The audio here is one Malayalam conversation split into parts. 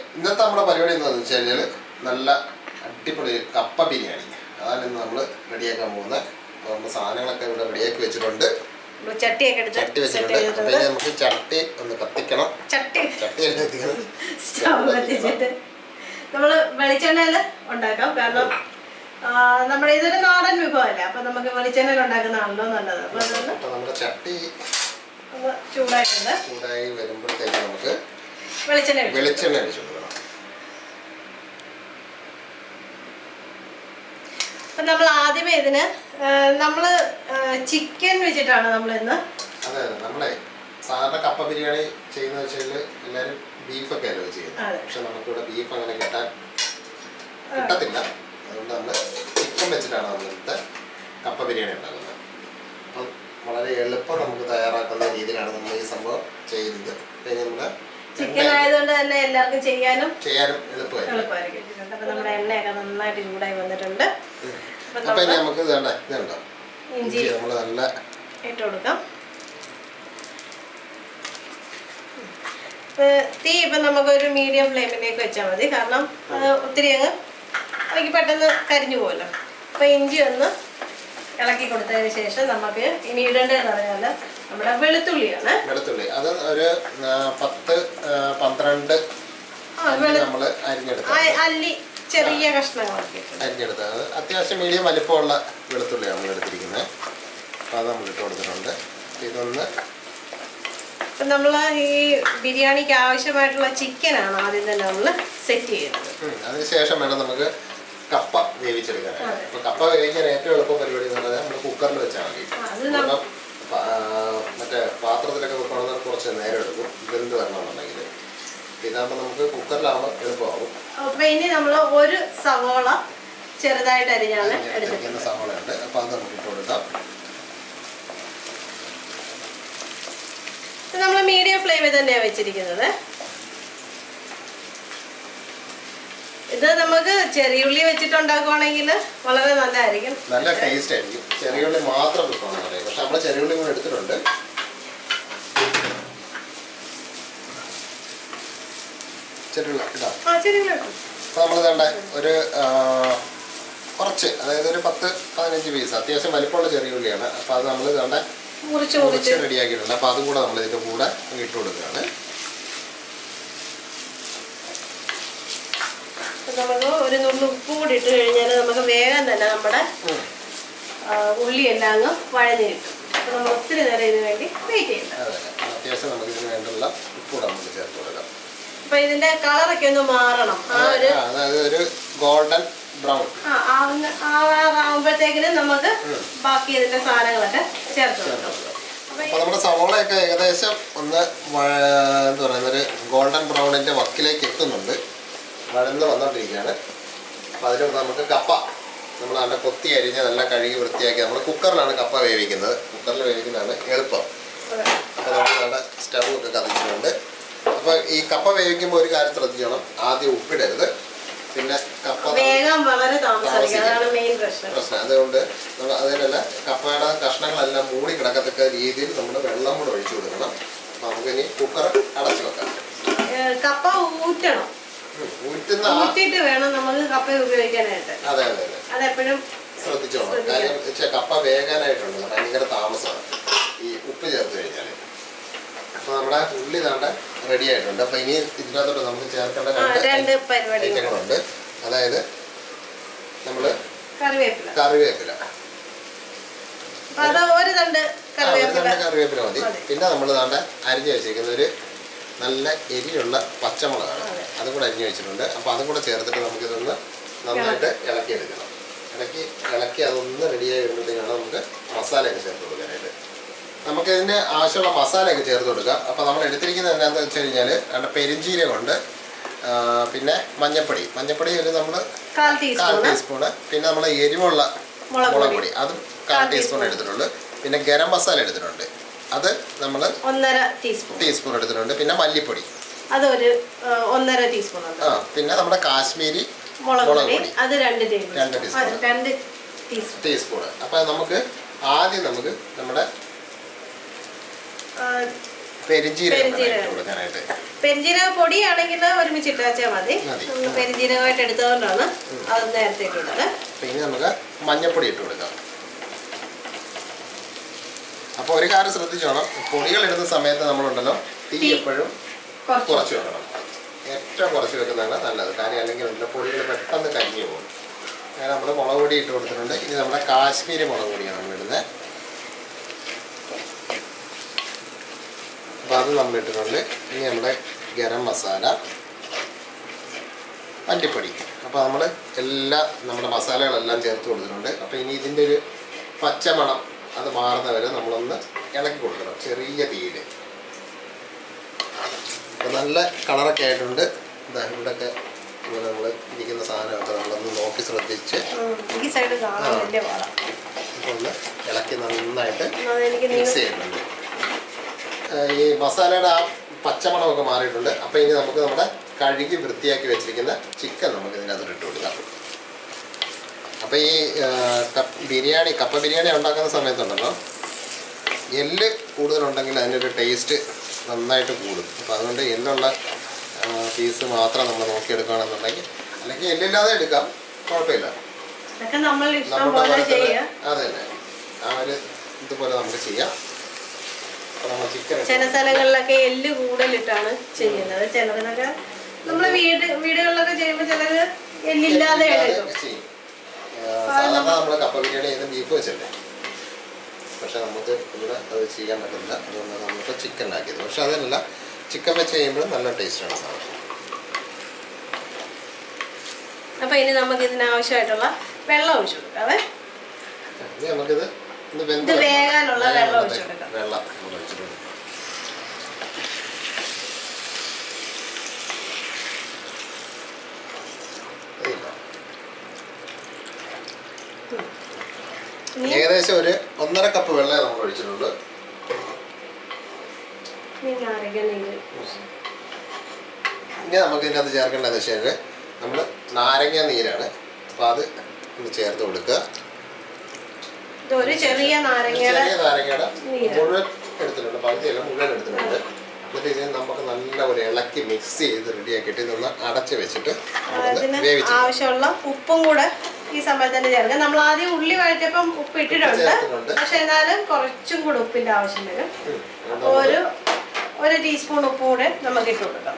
ഇന്നത്തെ നമ്മുടെ പരിപാടി എന്താണെന്ന് വെച്ച് കഴിഞ്ഞാൽ നല്ല അടിപൊളി കപ്പ ബിരിയാണി അതാണ് ഇന്ന് നമ്മൾ റെഡിയാക്കാൻ പോകുന്നത് അപ്പോൾ നമ്മൾ സാധനങ്ങളൊക്കെ ഇവിടെ റെഡിയാക്കി വെച്ചിട്ടുണ്ട് നമ്മള് ചട്ടിയൊക്കെ എടുത്ത് ചട്ടി സെറ്റ് വെച്ചിട്ടുണ്ട് അപ്പോൾ ചെയ്തിട്ടുണ്ട് ഇനി നമുക്ക് ചട്ടി ഒന്ന് കത്തിക്കണം ചട്ടി ചട്ടി എല്ലാം കത്തിക്കണം സ്റ്റവ് കത്തിച്ചിട്ട് നമ്മള് വെളിച്ചെണ്ണയിൽ ഉണ്ടാക്കാം കാരണം ആ, നമ്മുടെ ഇതൊരു നാടൻ വിഭവമല്ലേ അപ്പൊ നമുക്ക് വെളിച്ചെണ്ണയിൽ ഉണ്ടാക്കുന്നതാണല്ലോ നല്ലത് അപ്പൊ അതൊന്ന് അപ്പോൾ നമ്മുടെ ചട്ടി ഒന്ന് ചൂടായിട്ടുണ്ട് ചൂടായി വരുമ്പോഴത്തേക്ക് നമുക്ക് വെളിച്ചെണ്ണ ഒഴിച്ചു. വെളിച്ചെണ്ണ അടിച്ചു കൊടുക്കണം അപ്പൊ നമ്മൾ ആദ്യമേ ഇതിന് ആ, നമ്മള് ചിക്കൻ വെച്ചിട്ടാണ് നമ്മൾ ഇന്ന് അതെ അതെ നമ്മളെ സാധാരണ കപ്പ ബിരിയാണി ചെയ്യുന്ന വെച്ചാൽ എല്ലാവരും ബീഫൊക്കെ അല്ലോ ചെയ്യുന്നത് അതെ. പക്ഷെ നമുക്കിവിടെ ബീഫ് അങ്ങനെ കിട്ടാൻ കിട്ടത്തില്ല അതുകൊണ്ട് നമ്മൾ ചിക്കൻ വെച്ചിട്ടാണ് നമ്മൾ ഇന്നത്തെ കപ്പ ബിരിയാണി ഉണ്ടാക്കുന്നത് അപ്പം വളരെ എളുപ്പം നമുക്ക് തയ്യാറാക്കുന്ന രീതിയിലാണ് നമ്മൾ ഈ സംഭവം ചെയ്യുന്നത് പിന്നെ നമ്മുടെ ചിക്കൻ ആയതുകൊണ്ട് തന്നെ എല്ലാവർക്കും ചെയ്യാനും ചെയ്യാനും എളുപ്പമായിരിക്കും എളുപ്പമായിരിക്കും അപ്പൊ നമ്മുടെ എണ്ണയൊക്കെ നന്നായിട്ട് ചൂടായി വന്നിട്ടുണ്ട് അപ്പൊ അപ്പം ഇനി നമ്മള് നമുക്ക് ഇതേണ്ട ഇതുണ്ടോ ഇഞ്ചി ഇഞ്ചി നമ്മൾ നല്ല ഇട്ട് കൊടുക്കാം ഇപ്പൊ തീ ഇപ്പം നമുക്കൊരു മീഡിയം ഫ്ലെയിമിലേക്ക് വെച്ചാൽ മതി കാരണം അത് ഒത്തിരി അങ്ങ് എനിക്ക് പെട്ടെന്ന് കരിഞ്ഞു പോകുമല്ലോ അപ്പോൾ ഇഞ്ചി ഒന്ന് ഇളക്കി കൊടുത്തതിന് ശേഷം നമുക്ക് ഇനി ഇടേണ്ടതെന്ന് പറഞ്ഞാൽ നമ്മുടെ വെളുത്തുള്ളിയാണ് വെളുത്തുള്ളി അത് ഒരു ആ, പത്ത് ആ, പന്ത്രണ്ട് ആ, വെളു- നമ്മൾ അരിഞ്ഞെടുത്തത് ആ- അല്ലി ചെറിയ കഷ്ണങ്ങളൊക്കെ അരിഞ്ഞെടുത്തത് അത് അത്യാവശ്യം മീഡിയം വലിപ്പമുള്ള വെളുത്തുള്ളിയാണ് നമ്മൾ എടുത്തിരിക്കുന്നത് അപ്പോൾ അത് നമ്മൾ ഇട്ട് കൊടുത്തിട്ടുണ്ട് ഇതൊന്ന് അപ്പം നമ്മൾ ഈ ബിരിയാണിക്ക് ആവശ്യമായിട്ടുള്ള ചിക്കനാണ് ആദ്യം തന്നെ നമ്മൾ സെറ്റ് ചെയ്യുന്നത് ഉം, അതിന് ശേഷം വേണം നമുക്ക് കപ്പ വേവിച്ചെടുക്കാനായിട്ട് അതെ. അപ്പോൾ കപ്പ വേവിക്കാൻ ഏറ്റവും എളുപ്പ പരിപാടി എന്ന് പറഞ്ഞാൽ നമ്മൾ കുക്കറിൽ വെച്ചാൽ മതി ആ, അത് നം- കാരണം പ- ആ, മറ്റേ പാത്രത്തിലൊക്കെ വെക്കണമെന്ന് കുറച്ച് നേരം എടുക്കും വെന്ത് വരണമെന്നുണ്ടെങ്കിൽ ഇതാകുമ്പോൾ നമുക്ക് കുക്കറിലാവുമ്പോൾ എളുപ്പമാകും അപ്പൊ ഇനി നമ്മൾ ഒരു സവോള ചെറുതായിട്ട് അരിഞ്ഞാണ് അരിഞ്ഞ എടുത്തിട്ടുള്ളത് സവാളയുണ്ട് അപ്പോൾ അത് നമുക്ക് ഇട്ട് കൊടുക്കാം നമ്മൾ മീഡിയം ഫ്ലെയിമിൽ തന്നെയാണ് വെച്ചിരിക്കുന്നത് ഇത് നമുക്ക് ചെറിയുള്ളി വെച്ചിട്ടുണ്ടാക്കുവാണെങ്കിൽ വളരെ നല്ലതായിരിക്കും നല്ല ടേസ്റ്റ് ആയിരിക്കും ചെറിയുള്ളി മാത്രം വെക്കണം പറയും പക്ഷെ നമ്മൾ ചെറിയുള്ളി കൂടെ എടുത്തിട്ടുണ്ട് ചെറിയുള്ളി ഇടാം ആ ചെറിയുള്ളി ഇട്ടു. അപ്പോൾ നമ്മൾ വേണ്ട ഒരു ആ, കുറച്ച് അതായത് ഒരു പത്ത് പതിനഞ്ച് പീസ് അത്യാവശ്യം വലിപ്പമുള്ള ചെറിയുള്ളിയാണ് അപ്പോൾ അത് നമ്മൾ വേണ്ട മുറിച്ച് മുറിച്ച് മുറിച്ച് റെഡിയാക്കിയിട്ടുണ്ട് അപ്പോൾ അതും കൂടെ നമ്മൾ ഇതിൻ്റെ കൂടെ അങ്ങ് ഇട്ട് കൊടുക്കുകയാണ് നമുക്ക് ഒരു നുള്ളു ഉപ്പും കൂടി ഇട്ട് കഴിഞ്ഞാൽ നമുക്ക് വേഗം തന്നെ നമ്മുടെ ഉം. ആ, ഉള്ളി എല്ലാം അങ്ങ് വഴഞ്ഞ് കിട്ടും അപ്പോൾ നമ്മൾ ഒത്തിരി നേരം ഇതിനു വേണ്ടി വെയിറ്റ് ചെയ്യണ്ട അതെ അത്യാവശ്യം നമുക്ക് ഇതിന് വേണ്ടുള്ള ഉപ്പ് കൂടെ നമുക്ക് ചേർത്ത് കൊടുക്കാം അപ്പോൾ ഇതിൻ്റെ കളറൊക്കെ ഒന്ന് മാറണം ആ ഒരു ആ, അതായത് ഒരു ഗോൾഡൻ ബ്രൗൺ ആ ആവുന്ന ആവുമ്പോഴത്തേക്കിനും നമുക്ക് ബാക്കി ഇതിന്റെ സാധനങ്ങളൊക്കെ ചേർത്ത് കൊടുക്കാം അപ്പൊ അപ്പോൾ നമ്മുടെ സവോളയൊക്കെ ഏകദേശം ഒന്ന് വഴ- എന്താ പറയുന്നത് ഒരു ഗോൾഡൻ ബ്രൗണിൻ്റെ വക്കിലേക്ക് എത്തുന്നുണ്ട് വഴന്ന് വന്നുകൊണ്ടിരിക്കുകയാണ് അപ്പോൾ അതിന് മുമ്പ് നമുക്ക് കപ്പ നമ്മൾ നല്ല കൊത്തി അരിഞ്ഞ് നല്ല കഴുകി വൃത്തിയാക്കി നമ്മൾ കുക്കറിലാണ് കപ്പ വേവിക്കുന്നത് കുക്കറിൽ വേവിക്കുന്നതാണ് എളുപ്പം അപ്പോൾ നമ്മൾ നല്ല സ്റ്റവ് ഒക്കെ കത്തിച്ചിട്ടുണ്ട് അപ്പോൾ ഈ കപ്പ വേവിക്കുമ്പോൾ ഒരു കാര്യം ശ്രദ്ധിക്കണം ആദ്യം ഉപ്പിടരുത് പിന്നെ കപ്പ വേഗം വളരെ താമസിക്കും താമസിക്കും. അതാണ് മെയിൻ പ്രശ്നം പ്രശ്നം അതുകൊണ്ട് നമ്മൾ അതിനല്ല കപ്പയുടെ കഷ്ണങ്ങളെല്ലാം മൂടി കിടക്കത്തക്ക രീതിയിൽ നമ്മൾ വെള്ളം കൂടെ ഒഴിച്ചു കൊടുക്കണം അപ്പോൾ നമുക്കിനി കുക്കർ അടച്ചു വെക്കാം ഏ, കപ്പ ഊറ്റണം ഉം. ഊറ്റുന്ന ആ- ഊറ്റിയിട്ട് വേണം നമുക്ക് കപ്പ ഉപയോഗിക്കാനായിട്ട് അതെ അതെ അതെ അതെപ്പോഴും ശ്രദ്ധിച്ചോണം ശ്രദ്ധിക്കണം. കാര്യം വെച്ചാൽ കപ്പ വേകാനായിട്ടുണ്ട് ഭയങ്കര താമസമാണ് ഈ ഉപ്പ് ചേർത്ത് കഴിഞ്ഞാൽ അപ്പോൾ നമ്മുടെ ഉള്ളി താണ്ട റെഡി ആയിട്ടുണ്ട് അപ്പോൾ ഇനി ഇതിനകത്തോട്ട് നമുക്ക് ചേർക്കേണ്ട ആ, രണ്ട് രണ്ട് പരിപാടികൾ ഐറ്റങ്ങളുണ്ട് അതായത് നമ്മൾ കറിവേപ്പില കറിവേപ്പില അപ്പൊ അത് ഒരു തണ്ട് ആ, ഒരു കറിവേപ്പില തണ്ട് കറിവേപ്പില മതി മതി. പിന്നെ നമ്മൾ താണ്ട അരിഞ്ഞു വെച്ചിരിക്കുന്ന ഒരു നല്ല എരിയുള്ള പച്ചമുളകാണ് അതെ. അതും കൂടെ അരിഞ്ഞു വെച്ചിട്ടുണ്ട് അപ്പോൾ അതും കൂടെ ചേർത്തിട്ട് നമുക്കിതൊന്ന് നന്നായിട്ട് ഇളക്കിയെടുക്കണം ഇളക്കി ഇളക്കി അതൊന്ന് റെഡിയായി വരുമ്പോഴത്തേക്കാണ് നമുക്ക് മസാലയൊക്കെ ചേർത്ത് കൊടുക്കാനായിട്ട് നമുക്ക് ഇതിന് ആവശ്യമുള്ള മസാലയൊക്കെ ചേർത്ത് കൊടുക്കാം അപ്പോൾ നമ്മൾ എടുത്തിരിക്കുന്നത് എന്താണെന്ന് വെച്ച് കഴിഞ്ഞാൽ രണ്ട് പെരിഞ്ചീരകമുണ്ട് ആ, പിന്നെ മഞ്ഞപ്പൊടി മഞ്ഞപ്പൊടി ഒരു നമ്മൾ കാൽ കാൽ ടീസ്പൂൺ ടീസ്പൂണ് പിന്നെ നമ്മൾ എരിവുള്ള മുളക് മുളക് പൊടി പൊടി അതും കാൽ കാൽ ടീസ്പൂൺ ടീസ്പൂൺ. എടുത്തിട്ടുണ്ട് പിന്നെ ഗരം മസാല എടുത്തിട്ടുണ്ട് അത് നമ്മൾ ഒന്നര ടീസ്പൂൺ ടീസ്പൂൺ എടുത്തിട്ടുണ്ട് പിന്നെ മല്ലിപ്പൊടി അതൊരു ആ, ഒന്നര ടീസ്പൂൺ ഉണ്ട് ആ പിന്നെ നമ്മുടെ കാശ്മീരി മുളക് മുളക് പൊടി പൊടി. അത് രണ്ട് ടേബിൾ രണ്ട് സ്പൂൺ ടീസ്പൂൺ. അത് രണ്ട് ടീസ്പൂൺ ടീസ്പൂൺ അപ്പോൾ നമുക്ക് ആദ്യം നമുക്ക് നമ്മുടെ ആ, പെരിഞ്ചീരകം വേണം പെരിഞ്ജീരകം. ഇട്ട് കൊടുക്കാനായിട്ട് പെരിഞ്ജീരക പൊടിയാണെങ്കിൽ ഒരുമിച്ച് ഇട്ടാച്ചാൽ മതി മതി. നമ്മൾ പെരിഞ്ജീരകമായിട്ട് എടുത്തതുകൊണ്ടാണ് അത് നേരത്തെ ഇട്ടുള്ളത് അപ്പൊ ഇനി നമുക്ക് മഞ്ഞപ്പൊടി ഇട്ട് കൊടുക്കാം അപ്പോൾ ഒരു കാര്യം ശ്രദ്ധിച്ചോണം പൊടികൾ ഇടുന്ന സമയത്ത് നമ്മളുണ്ടല്ലോ തീ തീ. എപ്പോഴും കുറച്ച് കുറച്ച് വെക്കണം ഏറ്റവും കുറച്ച് വെക്കുന്നതാണ് നല്ലത് കാര്യം അല്ലെങ്കിൽ നല്ല പൊടികൾ പെട്ടെന്ന് കരിഞ്ഞു പോകും അങ്ങനെ നമ്മൾ മുളക് പൊടി ഇട്ട് കൊടുത്തിട്ടുണ്ട് ഇനി നമ്മുടെ കാശ്മീരി മുളക് പൊടിയാണ് നമ്മൾ ഇടുന്നത് അപ്പോൾ അത് നമ്മൾ ഇട്ടിട്ടുണ്ട് ഇനി നമ്മുടെ ഗരം മസാല മല്ലിപ്പൊടി അപ്പോൾ നമ്മൾ എല്ലാ നമ്മുടെ മസാലകളെല്ലാം ചേർത്ത് കൊടുത്തിട്ടുണ്ട് അപ്പോൾ ഇനി ഇതിൻ്റെ ഒരു പച്ചമണം അത് മാറുന്ന വരെ നമ്മളൊന്ന് ഇളക്കി കൊടുക്കണം ചെറിയ തീയിൽ അപ്പോൾ നല്ല കളറൊക്കെ ആയിട്ടുണ്ട് ഇതാ ഇവിടെയൊക്കെ ഇങ്ങനെ നമ്മൾ ഇരിക്കുന്ന സാധനമൊക്കെ നമ്മളൊന്ന് നോക്കി ശ്രദ്ധിച്ച് ഉം, ഈ സൈഡ് കാണാൻ ആ. വലിയ പാടാം ഇപ്പോൾ ഒന്ന് ഇളക്കി നന്നായിട്ട് അതെനിക്ക് മിക്സ് നിങ്ങൾ ചെയ്യുന്നുണ്ട് ഏഹ് ഈ മസാലയുടെ ആ പച്ചമണമൊക്കെ മാറിയിട്ടുണ്ട് അപ്പോൾ ഇനി നമുക്ക് നമ്മുടെ കഴുകി വൃത്തിയാക്കി വെച്ചിരിക്കുന്ന ചിക്കൻ നമുക്ക് ഇതിനകത്ത് ഇട്ട് കൊടുക്കാം അപ്പോൾ ഈ ഏഹ്, കപ്പ് ബിരിയാണി കപ്പ ബിരിയാണി ഉണ്ടാക്കുന്ന സമയത്തുണ്ടല്ലോ എല്ല് കൂടുതലുണ്ടെങ്കിൽ അതിൻ്റെ ടേസ്റ്റ് നന്നായിട്ട് കൂടും അപ്പോൾ അതുകൊണ്ട് എല്ലുള്ള പീസ് മാത്രം നമ്മൾ നോക്കിയെടുക്കുകയാണെന്നുണ്ടെങ്കിൽ അല്ലെങ്കിൽ എല്ലില്ലാതെ എടുക്കാം കുഴപ്പമില്ല ഇതൊക്കെ നമ്മൾ ഇഷ്ടം നമ്മുടെ പോലെ പോലെ തന്നെ ചെയ്യുക അതെ തന്നെ ആ ഒരു ഇതുപോലെ നമുക്ക് ചെയ്യാം അപ്പോൾ നമ്മൾ ചിക്കൻ ചില സ്ഥലങ്ങളിലൊക്കെ എല്ല് കൂടുതലിട്ടാണ് ചെയ്യുന്നത് ചിലതിനൊക്കെ നമ്മൾ വീട് വീടുകളിലൊക്കെ ചെയ്യുമ്പോൾ ചിലത് എല്ലില്ലാതെ എടുക്കും ചെയ്യും ആ, സാധാരണ നമ്മൾ കപ്പ ബിരിയാണി ചെയ്ത് ബീഫ് വെച്ചല്ലേ പക്ഷെ നമുക്ക് ഇവിടെ അത് ചെയ്യാൻ പറ്റില്ല അതുകൊണ്ട് നമുക്ക് ചിക്കനിലാക്കിയത് പക്ഷെ അതല്ല ചിക്കൻ വെച്ച് ചെയ്യുമ്പോഴും നല്ല ടേസ്റ്റാണ് സാധനം അപ്പൊ ഇനി നമുക്ക് ഇതിന് ആവശ്യമായിട്ടുള്ള വെള്ളം ഒഴിച്ചു കൊടുക്കാവേ ഇനി നമുക്കിത് ഇത് വെന്ത് ഇത് വരണം. വേകാനുള്ള വെള്ളം വേകാനുള്ള ഒഴിച്ച് കൊടുക്കാം. വെള്ളം നമ്മൾ ഒഴിച്ചിട്ടുണ്ട് ഇതില്ല. ഇനി ഏകദേശം ഒരു ഒന്നര കപ്പ് വെള്ളമേ നമ്മൾ ഒഴിച്ചിട്ടുള്ളൂ ഇനി നാരങ്ങ നീര് ഇനി നമുക്ക് ഇതിനകത്ത് ചേർക്കേണ്ടത് വെച്ചാൽ നമ്മൾ നാരങ്ങ നീരാണ് അപ്പോൾ അത് ഒന്ന് ചേർത്ത് കൊടുക്കുക ഇത് ഒരു ചെറിയ നാരങ്ങയുടെ ചെറിയ നാരങ്ങയുടെ നീര്. മുഴുവൻ എടുത്തിട്ടുണ്ട് പകുതിയല്ല മുഴുവൻ എടുത്തിട്ടുണ്ട് എന്നിട്ട് ഇതിനെ നമുക്ക് നല്ല ഒരു ഇളക്കി മിക്സ് ചെയ്ത് റെഡിയാക്കിയിട്ട് ഇതൊന്ന് അടച്ച് വെച്ചിട്ട് നമ്മളൊന്ന് അതിന് വേവിച്ച് ആവശ്യമുള്ള ഉപ്പും കൂടെ ഈ സമയത്ത് തന്നെ ചേർക്കാം നമ്മൾ ആദ്യം ഉള്ളി വഴറ്റിയപ്പം ഉപ്പ് ഇട്ടിട്ടുണ്ട് ചേർത്തിട്ടുണ്ട്. പക്ഷെ എന്നാലും കുറച്ചും കൂടെ ഉപ്പിന്റെ ആവശ്യം വരും ഉം. അപ്പോൾ ഒരു ഒരു ടീസ്പൂൺ ഉപ്പ് കൂടെ നമുക്ക് ഇട്ട് കൊടുക്കാം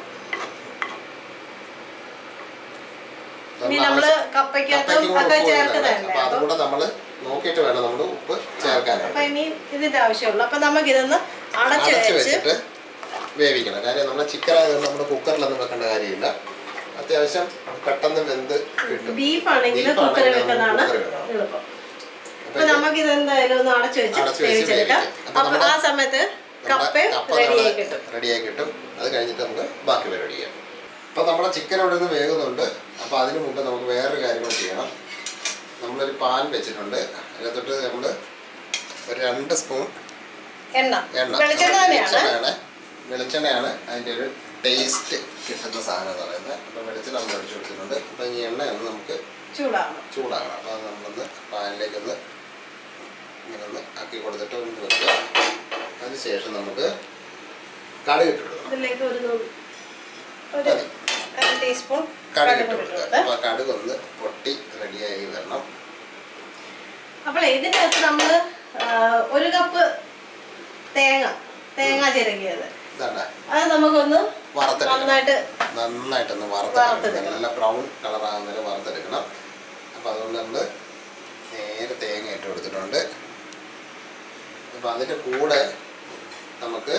ഇനി നമ്മള് കപ്പയ്ക്കകത്തും കപ്പയ്ക്കും കൂടെ ഒക്കെ ഉപ്പ് വേണം. ചേർക്കുന്നതല്ലേ അപ്പോൾ അപ്പം അതുകൂടെ നമ്മൾ നോക്കിയിട്ട് വേണം നമ്മൾ ഉപ്പ് ചേർക്കാനായിട്ട് അപ്പൊ ഇനി ഇതിന്റെ ആവശ്യമുള്ളൂ അപ്പൊ നമുക്ക് ഇതൊന്ന് അടച്ചു അടച്ച് വെച്ച് വെച്ചിട്ട് വേവിക്കണം കാര്യം നമ്മുടെ ചിക്കൻ ആയതുകൊണ്ട് നമ്മൾ കുക്കറിലൊന്നും വെക്കേണ്ട കാര്യമില്ല അത്യാവശ്യം പെട്ടെന്ന് വെന്ത് കിട്ടും ബീഫ് ആണെങ്കിൽ Beef കുക്കറിൽ ആണെങ്കിൽ വെക്കുന്നതാണ് കുക്കറിൽ വെക്കണം. എളുപ്പം അപ്പൊ നമുക്ക് ഇത് എന്തായാലും ഒന്ന് അടച്ചു വെച്ച് അടച്ച് വെച്ച് വേവിച്ചെടുക്കാം വേവിക്കാം. അപ്പൊ അപ്പൊ നമ്മുടെ- ആ സമയത്ത് കപ്പയും റെഡിയായി കിട്ടും റെഡിയായി കിട്ടും അത് കഴിഞ്ഞിട്ട് നമുക്ക് ബാക്കി പരിപാടി ചെയ്യാം അപ്പോൾ നമ്മുടെ ചിക്കൻ ഇവിടെ നിന്ന് വേകുന്നുണ്ട് അപ്പോൾ അതിന് മുമ്പ് നമുക്ക് വേറൊരു കാര്യം കൂടി ചെയ്യണം നമ്മളൊരു പാൻ വെച്ചിട്ടുണ്ട് അതിനകത്തോട്ട് നമ്മൾ ഒരു രണ്ട് സ്പൂൺ എണ്ണ എണ്ണ വെളിച്ചെണ്ണ തന്നെയാണ് വെളിച്ചെണ്ണയാണ് വെളിച്ചെണ്ണയാണ് അതിൻ്റെ ഒരു ടേസ്റ്റ് കിട്ടുന്ന സാധനം എന്ന് പറയുന്നത് അപ്പോൾ വെളിച്ചെണ്ണ നമ്മൾ ഒഴിച്ചു കൊടുത്തിട്ടുണ്ട് അപ്പോൾ ഈ എണ്ണയൊന്ന് നമുക്ക് ചൂടാവണം ചൂടാകണം അപ്പോൾ അത് നമ്മളൊന്ന് പാനിലേക്കൊന്ന് ഇങ്ങനെ ഒന്ന് ആക്കി കൊടുത്തിട്ട് ഒന്ന് വെക്കുക അതിന് ശേഷം നമുക്ക് കടുക് ഇട്ട് കൊടുക്കണം ഇതിലേക്ക് ഒരു നൂ- ഒരു മതി. അര ടീസ്പൂൺ കടുക് ഇട്ട് കടുക് കൊടുക്കുക ഇട്ട് അപ്പോൾ ആ കടുക് ഒന്ന് പൊട്ടി റെഡിയായി വരണം അപ്പോൾ ഇതിൻ്റെ അകത്ത് നമ്മൾ ഒരു കപ്പ് തേങ്ങ തേങ്ങ ചിരകിയത് ഇതാണ്ട അത് നമുക്കൊന്ന് വറുത്തെടുക്കണം നന്നായിട്ട് നന്നായിട്ടൊന്ന് വറുത്തെടുക്കണം വറുത്തെടുക്കണം. നല്ല ബ്രൗൺ കളറാകുന്ന വരെ വറുത്തെടുക്കണം അപ്പോൾ അതുകൊണ്ട് നമ്മൾ നേരെ തേങ്ങ ഇട്ട് കൊടുത്തിട്ടുണ്ട് അപ്പോൾ അതിൻ്റെ കൂടെ നമുക്ക്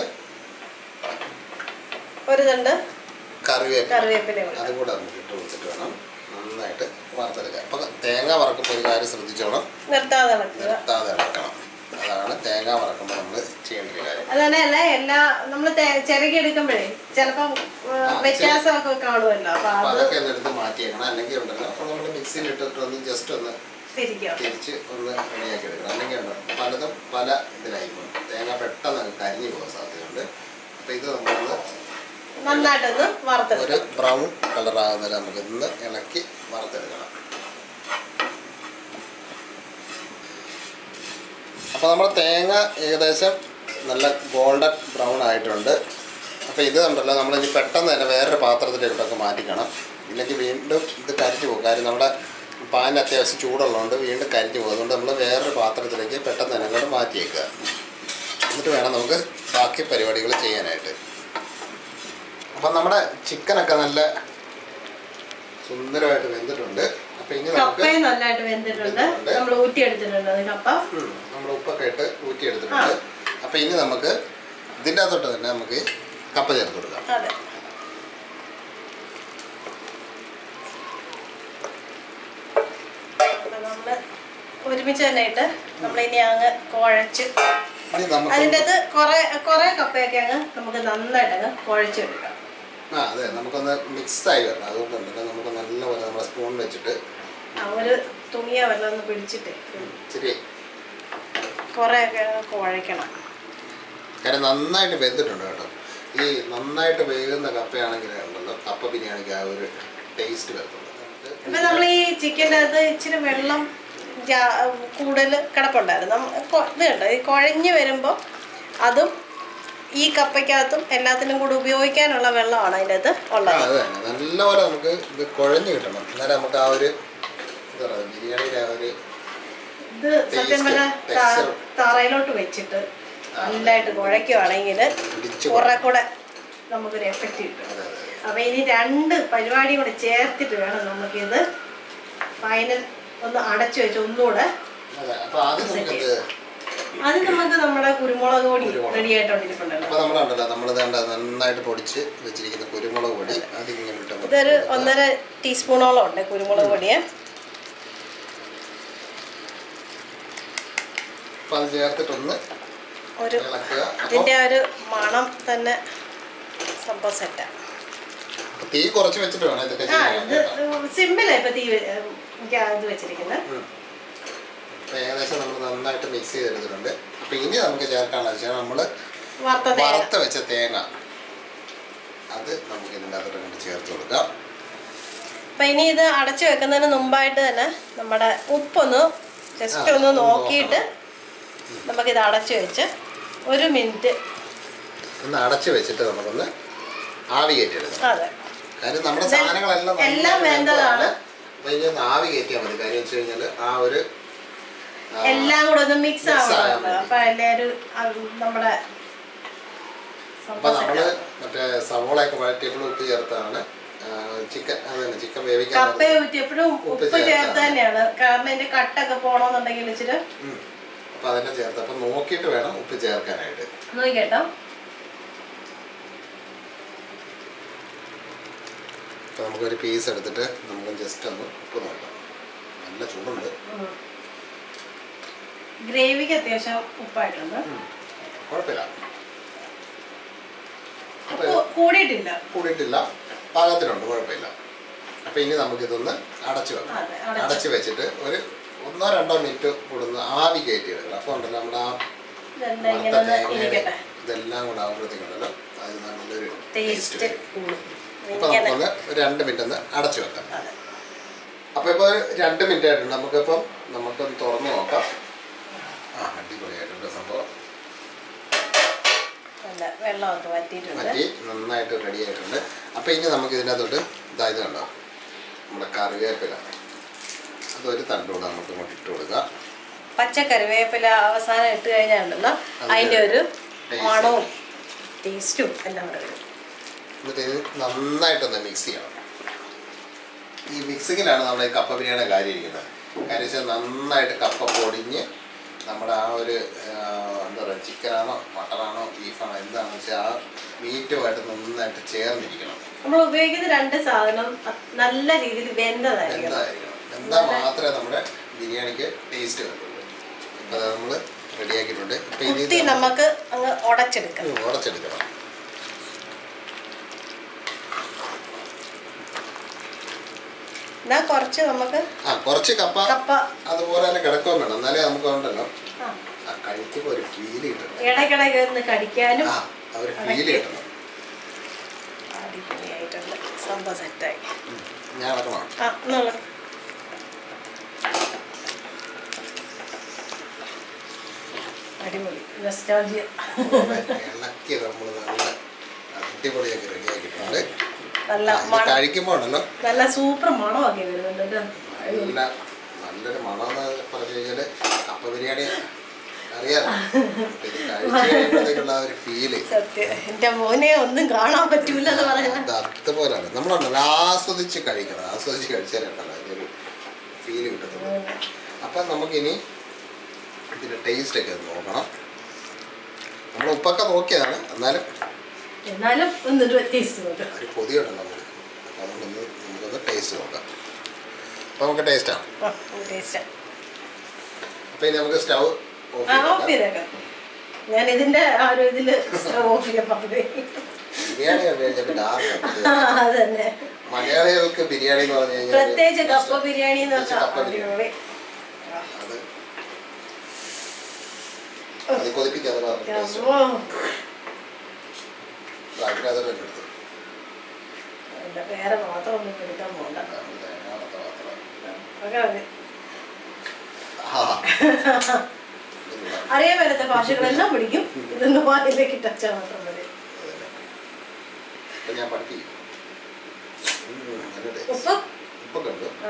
ഒരു തണ്ട് കറിവേപ്പില കറിവേപ്പില കൊടുക്കാം അതും കൂടെ നമുക്ക് ഇട്ട് കൊടുത്തിട്ട് വേണം നന്നായിട്ട് വറുത്തെടുക്കുക അപ്പോൾ തേങ്ങ വറക്കുമ്പോൾ ഒരു കാര്യം ശ്രദ്ധിച്ചോണം നിർത്താതെ ഇളക്കുക നിർത്താതെ ഇളക്കണം അതാണ് തേങ്ങ വറക്കുമ്പോൾ നമ്മൾ ചെയ്യേണ്ട ഒരു കാര്യം അതന്നെയല്ല എല്ലാ നമ്മൾ ചിരകി എടുക്കുമ്പോഴേ ചിലപ്പം ആ, ആ, വ്യത്യാസമൊക്കെ കാണുമല്ലോ അപ്പൊ അപ്പോൾ അത് അതൊക്കെ ഒന്ന് എടുത്ത് മാറ്റിയേക്കണം അല്ലെങ്കിൽ ഉണ്ടല്ലോ അപ്പോൾ നമ്മൾ മിക്സിയിൽ ഇട്ടിട്ട് ഒന്ന് ജസ്റ്റ് ഒന്ന് തിരിക്കാം തിരിച്ച് ഒന്ന് റെഡിയാക്കി എടുക്കണം അല്ലെങ്കിൽ ഉണ്ടോ പലതും പല ഇതിലായിരിക്കും തേങ്ങ പെട്ടെന്ന് അങ്ങ് കരിഞ്ഞു പോകാൻ സാധ്യതയുണ്ട് അപ്പോൾ ഇത് നമ്മളൊന്ന് നന്നായിട്ടൊന്ന് ഒരു വറുത്തെടുക്കാം ബ്രൗൺ കളറാകുന്ന വരെ നമുക്ക് ഇന്ന് ഇളക്കി വറുത്തെടുക്കണം അപ്പോൾ നമ്മുടെ തേങ്ങ ഏകദേശം നല്ല ഗോൾഡൻ ബ്രൗൺ ആയിട്ടുണ്ട് അപ്പോൾ ഇത് ഉണ്ടല്ലോ നമ്മളിനി പെട്ടെന്ന് തന്നെ വേറൊരു പാത്രത്തിലേക്കൊക്കെ മാറ്റിക്കണം ഇല്ലെങ്കിൽ വീണ്ടും ഇത് കരിഞ്ഞു പോകും കാര്യം നമ്മുടെ പാനിന് അത്യാവശ്യം ചൂടുള്ളതുകൊണ്ട് വീണ്ടും കരിഞ്ഞു പോകും അതുകൊണ്ട് നമ്മൾ വേറൊരു പാത്രത്തിലേക്ക് പെട്ടെന്ന് തന്നെ അങ്ങോട്ട് മാറ്റിയേക്കുക എന്നിട്ട് വേണം നമുക്ക് ബാക്കി പരിപാടികൾ ചെയ്യാനായിട്ട് അപ്പം നമ്മുടെ ചിക്കനൊക്കെ നല്ല സുന്ദരമായിട്ട് വെന്തിട്ടുണ്ട് അപ്പം ഇനി നമുക്ക് കപ്പയും നല്ലതായിട്ട് വെന്തിട്ടുണ്ട് വെന്തിട്ടുണ്ട്. നമ്മൾ ഊറ്റിയെടുത്തിട്ടുണ്ട് അത് കപ്പ ഉം, നമ്മൾ ഉപ്പൊക്കെ ഇട്ട് ഊറ്റിയെടുത്തിട്ടുണ്ട് അപ്പം ഇനി നമുക്ക് ഇതിൻ്റെ അകത്തോട്ട് തന്നെ നമുക്ക് കപ്പ ചേർത്ത് കൊടുക്കാം അതെ അപ്പൊ നമ്മള് ഒരുമിച്ച് തന്നെ ഇട്ട് നമ്മളിനി അങ്ങ് കുഴച്ച് ഇനി നമുക്ക് അതിൻ്റെ അകത്ത് കുറെ കുറെ കപ്പയൊക്കെ അങ്ങ് നമുക്ക് നന്നായിട്ട് അങ്ങ് കുഴച്ചെടുക്കാം ആ അതെ നമുക്കൊന്ന് മിക്സായി വരണം അതുകൊണ്ട് തന്നെ നമുക്ക് നല്ലപോലെ നമ്മുടെ സ്പൂൺ വെച്ചിട്ട് ആ ഒരു തുണിയോ വല്ലതും ഒന്ന് പിടിച്ചിട്ട് ഇച്ചിരി കുറേയൊക്കെ അങ്ങ് കുഴയ്ക്കണം കാര്യം നന്നായിട്ട് വെന്തിട്ടുണ്ട് കേട്ടോ ഈ നന്നായിട്ട് വേകുന്ന കപ്പയാണെങ്കിൽ ഉണ്ടല്ലോ കപ്പ ബിരിയാണിക്ക് ആ ഒരു ടേസ്റ്റ് വരത്തുള്ളൂ നമുക്ക് ഇപ്പൊ നമ്മൾ ഈ ചിക്കൻ്റെ അകത്ത് ഇച്ചിരി വെള്ളം ജാ- കൂടുതൽ കിടപ്പുണ്ടായിരുന്നു നമ്മ- കൊ- ഇത് കണ്ടോ ഈ കുഴഞ്ഞ് വരുമ്പോൾ അതും ഈ കപ്പയ്ക്കകത്തും എല്ലാത്തിനും കൂടി ഉപയോഗിക്കാനുള്ള വെള്ളമാണ് അതിൻ്റെ അകത്ത് ആ ഉള്ളത് അത് തന്നെ നല്ലപോലെ നമുക്ക് ഇത് കുഴഞ്ഞു കിട്ടണം എന്നാലേ നമുക്ക് ആ ഒരു എന്താ പറയുക ബിരിയാണിയുടെ ആ ഒരു ഇത് സത്യം Taste, പറഞ്ഞാൽ texture. തറയിലോട്ട് വെച്ചിട്ട് നല്ലതായിട്ട് കുഴയ്ക്കുവാണെങ്കിൽ ഇടിച്ച് കുറെ കൂടെ നമുക്കൊരു എഫക്റ്റ് കിട്ടും അതെ അതെ അപ്പൊ ഇനി രണ്ട് പരിപാടിയും കൂടെ ചേർത്തിട്ട് വേണം നമുക്കിത് ഫൈനൽ ഒന്ന് അടച്ചു വെച്ച് ഒന്നുകൂടെ അതെ അപ്പൊ ആദ്യം നമുക്ക് ഇത് അത് നമുക്ക് നമ്മുടെ കുരുമുളക് പൊടി കുരുമുളക്. റെഡി ആയിട്ടോണ്ടിരിപ്പുണ്ടല്ലോ അപ്പൊ നമ്മളുണ്ടല്ലോ നമ്മൾ വേണ്ട നന്നായിട്ട് പൊടിച്ച് വെച്ചിരിക്കുന്ന കുരുമുളക് പൊടി അതിങ്ങനെ ഇട്ട് അങ്ങ് ഇതൊരു കൊടുക്കുക. ഒന്നര ടീസ്പൂണോളം ഉണ്ട് കുരുമുളക് പൊടിയെ അപ്പൊ അത് ചേർത്തിട്ടൊന്ന് ഒരു ഇളക്കുക അപ്പൊ ഇതിന്റെ ആ ഒരു മണം തന്നെ സംഭവം സെറ്റാ അപ്പൊ തീ കുറച്ച് വെച്ചിട്ട് വേണം ഇതൊക്കെ ആ ചെയ്യാൻ ഇത് സിമ്പിളാ ഇപ്പൊ തീ വെ- ഏഹ് എനിക്ക് ഇത് വെച്ചിരിക്കുന്നത് അപ്പൊ ഏകദേശം നമ്മൾ നന്നായിട്ട് മിക്സ് ചെയ്തെടുത്തിട്ടുണ്ട് അപ്പൊ ഇനി നമുക്ക് ചേർക്കാന്ന് വെച്ചാൽ നമ്മൾ വറുത്ത തേങ്ങ വറുത്ത് വെച്ച തേങ്ങ അത് നമുക്ക് ഇതിൻ്റെ അകത്തോട്ട് കൊണ്ട് ചേർത്ത് കൊടുക്കാം അപ്പൊ ഇനി ഇത് അടച്ചു വെക്കുന്നതിന് മുമ്പായിട്ട് തന്നെ നമ്മുടെ ഉപ്പൊന്ന് ജസ്റ്റ് ആ, ഒന്ന് ഒന്ന് നോക്കിയിട്ട് നമുക്കിത് അടച്ചു വെച്ച് ഒരു മിനിറ്റ് ഒന്ന് അടച്ച് വെച്ചിട്ട് നമുക്കൊന്ന് ആവി കയറ്റിയെടുക്കാം അതെ കാര്യം നമ്മുടെ ഇത് സാധനങ്ങളെല്ലാം എല്ലാം നന്നായിട്ട് വെന്തതാണ്. അപ്പൊ ഇനി ഒന്ന് ആവി കയറ്റിയാൽ മതി കാര്യം വെച്ച് കഴിഞ്ഞാൽ ആ ഒരു ആ, എല്ലാം കൂടെ ഒന്ന് മിക്സ് mix ആകാൻ ആവണമല്ലോ വേണ്ടി. അപ്പൊ അതിന്റെ ഒരു ആ, നമ്മുടെ അപ്പൊ സംഭവം നമ്മള് set ആ. മറ്റേ സവോളയൊക്കെ വഴറ്റിയപ്പോൾ ഉപ്പ് ചേർത്താണ് ചിക്കൻ അത് തന്നെ ചിക്കൻ വേവിക്കാൻ കപ്പ ഊറ്റിയപ്പോഴും ഉപ്പ് ഉപ്പ് ചേർത്താണ്. ചേർത്ത് തന്നെയാണ് കാരണം ഇതിന്റെ കട്ടൊക്കെ പോണോന്നുണ്ടെങ്കിൽ ഇച്ചിരി ഉം. അപ്പൊ അതിനെ ചേർത്ത് അപ്പൊ നോക്കിയിട്ട് വേണം ഉപ്പ് ചേർക്കാനായിട്ട് നോക്കിട്ടോ അപ്പൊ നമുക്കൊരു പീസ് എടുത്തിട്ട് നമുക്ക് ജസ്റ്റ് ഒന്ന് ഉപ്പ് നോക്കാം നല്ല ചൂടുണ്ട് ഗ്രേവിക്ക് അത്യാവശ്യം ഉപ്പായിട്ടുണ്ട് കുഴപ്പമില്ല അപ്പൊ ഉപ്പ് കൂടിയിട്ടില്ല കൂടിയിട്ടില്ല പാകത്തിനുണ്ട് കുഴപ്പമില്ല അപ്പൊ ഇനി നമുക്കിതൊന്ന് അടച്ചു വെക്കാം അതെ, അടച്ച്. അടച്ചു വെച്ചിട്ട് ഒരു ഒന്നോ രണ്ടോ മിനിറ്റ് കൂടുന്ന ആവി കയറ്റി എടുക്കണം അപ്പൊ ഉണ്ടല്ലോ നമ്മുടെ ആ ഇതെല്ലാം ഇങ്ങനെ വറുത്ത ഒന്ന് തേങ്ങയുടെ ഇരിക്കട്ടെ ഇതെല്ലാം കൂടെ ആകുമ്പോഴത്തേക്കുണ്ടല്ലോ അത് നല്ലൊരു ടേസ്റ്റ് വരും. കൂടും അപ്പൊ ഇങ്ങനെ നമുക്കൊന്ന് ഒരു രണ്ട് മിനിറ്റ് ഒന്ന് അടച്ചു വെക്കാം അതെ. അപ്പൊ ഇപ്പൊ രണ്ട് മിനിറ്റ് ആയിട്ടുണ്ട് നമുക്കിപ്പം നമുക്കൊന്ന് തുറന്നു നോക്കാം ആ അടിപൊളിയായിട്ടുണ്ട് സംഭവം നല്ല വെള്ളമൊക്കെ വറ്റിയിട്ടുണ്ട് മറ്റി നന്നായിട്ട് റെഡി ആയിട്ടുണ്ട് അപ്പൊ ഇനി നമുക്ക് ഇതിനകത്തോട്ട് ഇതായത് കണ്ടോ നമ്മുടെ കറിവേപ്പില അതൊരു തണ്ടുകൂടെ നമുക്ക് ഇങ്ങോട്ട് ഇട്ട് കൊടുക്കാം പച്ച കറിവേപ്പില അവസാനം ഇട്ട് കഴിഞ്ഞാലുണ്ടല്ലോ അതിന്റെ ഒരു taste. മണവും ടേസ്റ്റും എല്ലാം കൂടെ വരും എന്നിട്ട് ഇത് നന്നായിട്ടൊന്ന് മിക്സ് ചെയ്യണം ഈ മിക്സിങ്ങിലാണ് നമ്മൾ ഈ കപ്പ ബിരിയാണി കാര്യം ഇരിക്കുന്നത് കാര്യം വെച്ചാൽ നന്നായിട്ട് കപ്പ പൊടിഞ്ഞ് നമ്മുടെ ആ ഒരു ആ, എന്താ പറയുക ചിക്കനാണോ മട്ടനാണോ ബീഫാണോ എന്താണെന്ന് വെച്ചാൽ ആ മീറ്റുമായിട്ട് നന്നായിട്ട് ചേർന്നിരിക്കണം നമ്മൾ ഉപയോഗിക്കുന്ന രണ്ട് സാധനം അ- നല്ല രീതിയിൽ വെന്തതായിരിക്കണം എന്തായിരിക്കണം എന്താ മാത്രമേ നമ്മുടെ ബിരിയാണിക്ക് ടേസ്റ്റ് വരുള്ളൂ അപ്പോൾ അത് നമ്മൾ റെഡിയാക്കിയിട്ടുണ്ട് അപ്പോൾ ഇനി കുത്തി ഇത് നമുക്ക് അങ്ങ് ഉടച്ചെടുക്കാം നമുക്ക് ഉടച്ചെടുക്കണം എന്നാ കുറച്ച് നമുക്ക് ആ കുറച്ച് കപ്പ കപ്പ അതുപോലെ തന്നെ കിടക്കുകയും വേണം എന്നാലേ നമുക്ക് ഉണ്ടല്ലോ ആ, ആ കഴിക്കുമ്പോൾ ഒരു ഫീല് കിട്ടണം ഇടയ്ക്കിടയ്ക്ക് ഒന്ന് കടിക്കാനും ആ ആ ഒരു ഫീല് കിട്ടണം അടിപൊളിയായിട്ടുണ്ട് സംഭവം സെറ്റായി ഉം. ഞാൻ ഇറക്കണം ആ എന്നുള്ള അടിപൊളി നെസ്റ്റാൾജിയ ഇളക്കി നമ്മൾ നല്ല അടിപൊളിയൊക്കെ റെഡിയാക്കിയിട്ടുണ്ട് നല്ല ഇത് മണം കഴിക്കുമ്പോൾ ഉണ്ടല്ലോ നല്ല സൂപ്പർ മണമൊക്കെ വരുന്നുണ്ട് കേട്ടോ നല്ല നല്ലൊരു മണം എന്ന് പറഞ്ഞു കഴിഞ്ഞാല് കപ്പ ബിരിയാണി അറിയാലോ അപ്പൊ ഇത് കഴിച്ചു കഴിയുമ്പോഴത്തേക്കുള്ള ആ ഒരു ഫീല് സത്യം എന്റെ മോനെ ഒന്നും കാണാൻ പറ്റൂല എന്ന് പറയുന്നത് അത് അതുപോലാണ് നമ്മളുണ്ടല്ലോ ആസ്വദിച്ച് കഴിക്കണം ആസ്വദിച്ച് കഴിച്ചാലുണ്ടല്ലോ അതിനൊരു ഫീല് കിട്ടത്തുള്ളൂ അപ്പം നമുക്കിനി ഇതിൻ്റെ ടേസ്റ്റ് ഒക്കെ ഒന്ന് നോക്കണം നമ്മൾ ഉപ്പൊക്കെ നോക്കിയതാണ് എന്നാലും എന്നാലും ഒന്നൊരു ടേസ്റ്റ് നോക്കാം ഒരു കൊതിയുണ്ടല്ലോ നമുക്ക് അപ്പം അതുകൊണ്ടൊന്ന് നമുക്കൊന്ന് ടേസ്റ്റ് നോക്കാം അപ്പം നമുക്ക് ടേസ്റ്റാണ് ടേസ്റ്റ് അപ്പം ഇനി നമുക്ക് സ്റ്റൗ ഓഫ് ആ ഓഫ് ചെയ്ത് ചെയ്തേക്കാം ഞാൻ ഇതിന്റെ ആ ഒരു ഇതില് ഓഫ് ചെയ്യാൻ പറഞ്ഞു ബിരിയാണി കണ്ടു കഴിഞ്ഞാൽ പിന്നെ ആർക്കും അത് തന്നെ മലയാളികൾക്ക് ബിരിയാണി എന്ന് പറഞ്ഞു കഴിഞ്ഞാൽ പ്രത്യേകിച്ച് കപ്പ ബിരിയാണി എന്ന് പ്രത്യേകിച്ച് വെച്ചാൽ കപ്പ ബിരിയാണി അടിപൊളി അത് അത് കൊതിപ്പിക്കാതെ ടേസ്റ്റ് അമ്മോ. അതിനകത്ത് എടുത്തു എന്റെ വേറെ മാത്രം ഒന്നും എടുക്കാൻ പോകണ്ട തേങ്ങാത്ത മാത്രം ഒക്കെ മതി. ആ അറിയാൻ മേലത്തെ ഭാഷകളെല്ലാം പഠിക്കും ഇതൊന്ന് വായിലേക്ക് ടച്ചാൽ മാത്രം മതി അപ്പൊ ഞാൻ പഠിപ്പിക്കും ഉം, നല്ല taste. ഉപ്പ് ഉപ്പൊക്കെ ഉണ്ട് ആ.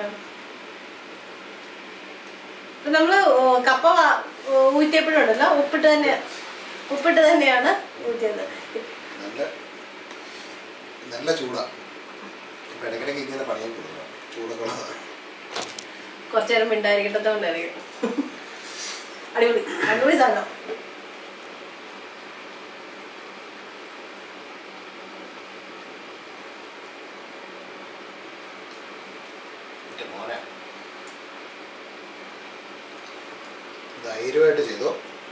ഇപ്പൊ നമ്മള് ഓ, കപ്പ വാ- ഓ, ഊറ്റിയപ്പോഴുണ്ടല്ലോ ഉപ്പിട്ട് തന്നെ ഉപ്പിട്ട് തന്നെയാണ് ഊറ്റിയത് നല്ല നല്ല ചൂടാ ഇപ്പൊ ഇടയ്ക്കിടയ്ക്ക് ഇങ്ങനെ പണിയാൻ കൊടുക്കണം ചൂടൊക്കെ കുറച്ചു നേരം മിണ്ടായിരിക്കട്ടതുകൊണ്ടായിരിക്കും അടിപൊളി അടിപൊളി സാധനം എന്റെ മോനെ ധൈര്യമായിട്ട് ചെയ്തു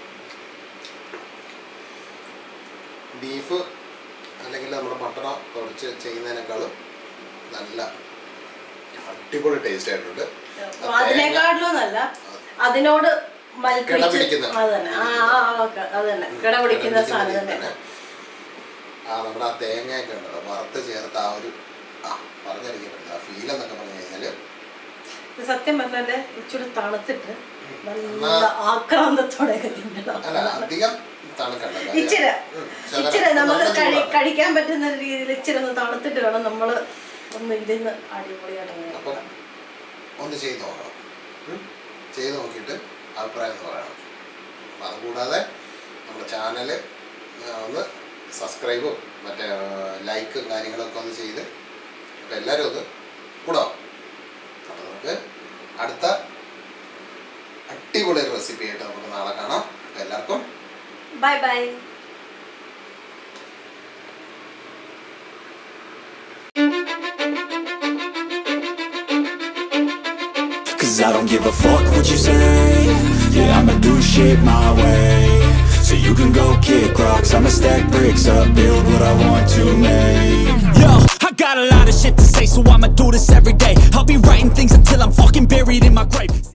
ബീഫ് അല്ലെങ്കിൽ നമ്മുടെ മട്ടണോ കുറച്ച് ചെയ്യുന്നതിനേക്കാളും നല്ല അടിപൊളി ടേസ്റ്റ് ആയിട്ടുണ്ട് അതിനേക്കാട്ടിലും നല്ല അതിനോട് മൽപ്പിച്ച് കിടപിടിക്കുന്ന. അത് തന്നെ ആ ആ, ആ, ഒക്കെ, അത് തന്നെ കിടപിടിക്കുന്ന സാധനം തന്നെ ആ നമ്മുടെ ആ തേങ്ങയൊക്കെ ഉണ്ടല്ലോ വറുത്ത് ചേർത്ത് ആ ഒരു ആ പറഞ്ഞറിയിക്കാൻ പറ്റില്ല ആ ഫീൽ എന്നൊക്കെ പറഞ്ഞു കഴിഞ്ഞാല് ഇത് സത്യം പറഞ്ഞാല് ഇച്ചിരി തണുത്തിട്ട് നല്ല ആക്രാന്തത്തോടെ തിന്നണം അല്ല അധികം തണുക്കണ്ട കാര്യം- ഇച്ചിരി ഉം, ശകലം. ഇച്ചിരി നമുക്ക് നല്ല കഴി- ചൂടാണ്. കഴിക്കാൻ പറ്റുന്ന രീതിയിൽ ഇച്ചിരി ഒന്ന് തണുത്തിട്ട് വേണം നമ്മള് ഒന്ന് ഇതിന്ന് അടിപൊളിയായിട്ട് അങ്ങനെ അപ്പം ഒന്ന് ചെയ്ത് നോക്കണം ഉം? ചെയ്ത് നോക്കിയിട്ട് അഭിപ്രായം എന്ന് പറയണം അപ്പം അതുകൂടാതെ നമ്മുടെ ചാനൽ ഒന്ന് സബ്സ്ക്രൈബും മറ്റേ ലൈക്കും കാര്യങ്ങളൊക്കെ ഒന്ന് ചെയ്ത് അപ്പം എല്ലാവരും ഒന്ന് കൂടാം അപ്പം നമുക്ക് അടുത്ത അടിപൊളി റെസിപ്പി ആയിട്ട് നമുക്ക് നാളെ കാണാം അപ്പം എല്ലാവർക്കും bye bye Cause I don't give a fuck what you say Yeah, I'ma do shit my way So you can go kick rocks I'ma stack bricks up, build what I want to make Yo, I got a lot of shit to say So I'ma do this every day I'll be writing things until I'm fucking buried in my grave